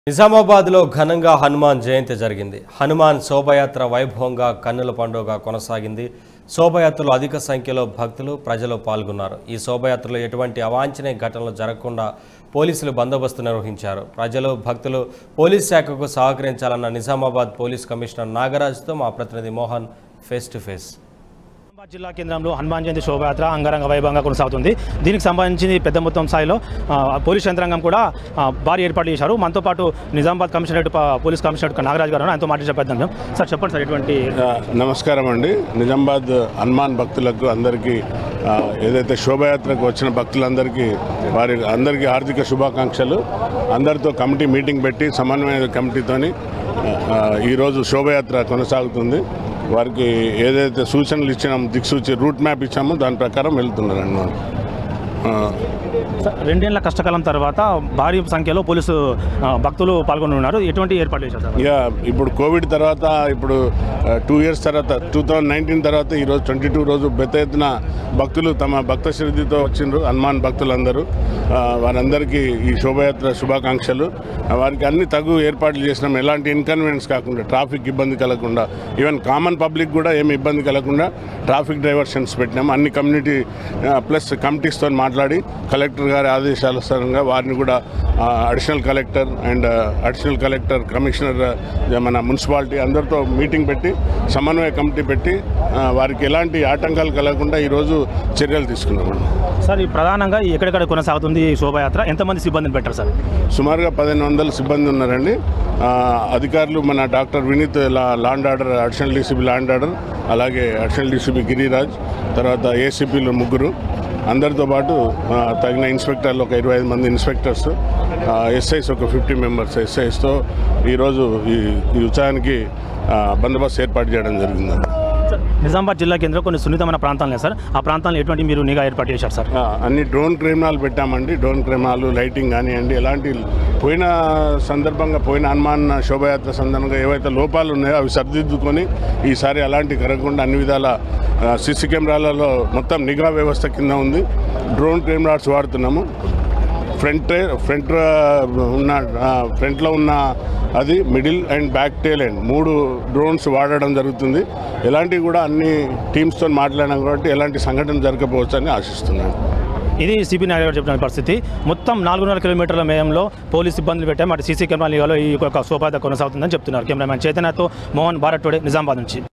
నిజామాబాద్లో ఘనంగా హనుమాన్ జయంతి జరిగింది హనుమాన్ శోభయాత్ర వైభవంగా కన్నుల పండుగ కొనసాగింది శోభయాత్రలో అధిక సంఖ్యలో భక్తులు ప్రజలు పాల్గొన్నారు ఈ శోభయాత్రలో ఎటువంటి అవాంఛనీయ ఘటనలు జరగకుండా పోలీసులు బందోబస్తు నిర్వహించారు ప్రజలు భక్తులు పోలీస్ శాఖకు సహకరించాలన్న నిజామాబాద్ పోలీస్ కమిషనర్ నాగరాజ్తో మా ప్రతినిధి Mohan face to face Nizamabad జిల్లా కేంద్రంలో హనుమాన్ జయంతి శోభయాత్ర అంగరంగ వైభవంగా కొనసాగుతుంది దీనికి సంబంధించి పెద్ద మొత్తం స్థాయిలో ఆ, పోలీస్ యంత్రాంగం కూడా ఆ, భారీ ఏర్పాటు చేశారు మనతో పాటు నిజామాబాద్ కమిషనరేట్ ప- పోలీస్ కమిషనరేట్ నాగరాజు గారు ఉన్నారు. ఆయనతో మాట్లాడే పెద్దాం సార్ చెప్పండి సార్ ఎటువంటి ఆ, నమస్కారం అండి నిజామాబాద్ హనుమాన్ భక్తులకు అందరికీ ఆ, ఏదైతే శోభయాత్రకు వచ్చిన భక్తులందరికీ వారి అందరికీ ఆర్థిక శుభాకాంక్షలు అందరితో కమిటీ మీటింగ్ పెట్టి సమన్వయ కమిటీతోని ఆ, ఆ, ఈరోజు శోభయాత్ర కొనసాగుతుంది వారికి ఏదైతే సూచనలు ఇచ్చినామో దిక్సూచి రూట్ మ్యాప్ ఇచ్చామో దాని ప్రకారం వెళ్తున్నారండి వాళ్ళు ఆ, సార్, రెండేళ్ల కష్టకాలం తర్వాత భారీ సంఖ్యలో పోలీసు ఆ, భక్తులు పాల్గొని ఉన్నారు ఎటువంటి ఏర్పాటు చేశారు సార్ ఇక ఇప్పుడు కోవిడ్ తర్వాత ఇప్పుడు టూ ఇయర్స్ తర్వాత టూ థౌజండ్ నైన్టీన్ తర్వాత ఈరోజు ట్వంటీ టూ రోజు పెద్ద ఎత్తున భక్తులు తమ భక్త శ్రద్ధతో వచ్చిండ్రు హనుమాన్ భక్తులందరూ ఆ, వారందరికీ ఈ శోభయాత్ర శుభాకాంక్షలు ఆ, వారికి అన్ని తగు ఏర్పాట్లు చేసినాం ఎలాంటి ఇన్కన్వీనియన్స్ కాకుండా ట్రాఫిక్ ఇబ్బంది కలగకుండా ఈవెన్ కామన్ పబ్లిక్ కూడా ఏమి ఇబ్బంది కలగకుండా ట్రాఫిక్ డైవర్షన్స్ పెట్టినాం అన్ని కమ్యూనిటీ ప్లస్ కమిటీస్తో మాట్లాడి కలెక్టర్ గారి ఆదేశానుసారంగా వారిని కూడా additional collector and additional collector commissioner ఆ, మన మున్సిపాలిటీ అందరితో మీటింగ్ పెట్టి సమన్వయ కమిటీ పెట్టి ఆ, వారికి ఎలాంటి ఆటంకాలు కలగకుండా ఈరోజు చర్యలు తీసుకున్నామండి సార్ ఈ ప్రధానంగా ఈ ఎక్కడెక్కడ కొనసాగుతుంది ఈ శోభయాత్ర ఎంతమంది సిబ్బందిని పెట్టారు సార్ సుమారుగా పదిహేను వందల సిబ్బంది ఉన్నారండి ఆ, అధికారులు మన doctor Vineet law law and order additional DCP law and order అలాగే అడిషనల్ డీసీపీ గిరిరాజ్ తర్వాత ఏసీపీలు ముగ్గురు అందరితో పాటు ఆ, తగిన ఇన్స్పెక్టర్లు ఒక ఇరవై ఐదు మంది ఇన్స్పెక్టర్స్ ఎస్ఐస్ ఒక ఫిఫ్టీ మెంబర్స్ ఎస్ఐస్తో ఈరోజు ఈ ఈ ఉత్సవానికి ఆ, బందోబస్తు ఏర్పాటు చేయడం జరిగిందండి సార్, నిజామాబాద్ జిల్లా కేంద్రంలో కొన్ని సున్నితమైన ప్రాంతాలు ఉన్నాయి సార్ ఆ ప్రాంతాల్లో ఎటువంటి మీరు నిఘా ఏర్పాటు చేశారు సార్ ఆ, అన్ని డ్రోన్ కెమెరాలు పెట్టామండి డ్రోన్ కెమెరాలు లైటింగ్ కానివ్వండి ఎలాంటి పోయిన సందర్భంగా పోయిన హనుమాన్ శోభయాత్ర సందర్భంగా ఏవైతే లోపాలు ఉన్నాయో అవి సరిదిద్దుకొని ఈసారి అలాంటి కరగకుండా అన్ని విధాల సీసీ కెమెరాలలో మొత్తం నిఘా వ్యవస్థ కింద ఉంది డ్రోన్ కెమెరాస్ వాడుతున్నాము ఫ్రంట్ ఫ్రంట్ ఉన్న ఫ్రంట్లో ఉన్న అది middle and back tail and మూడు డ్రోన్స్ వాడడం జరుగుతుంది ఎలాంటివి కూడా అన్ని టీమ్స్తో మాట్లాడినాం కాబట్టి ఎలాంటి సంఘటన జరగకపోవచ్చు అని ఆశిస్తున్నాను ఇది సిపి నాయుడు గారు చెప్పిన పరిస్థితి మొత్తం నాలుగున్నర కిలోమీటర్ల మేయంలో పోలీస్ సిబ్బందులు పెట్టాం అటు సీసీ కెమెరాలు ఇవాళ ఈ యొక్క శోభాయాత్ర కొనసాగుతుందని చెప్తున్నారు కెమెరామ్యాన్ చైతన్యతో మోహన్ భారత్ టుడే నిజామాబాద్ నుంచి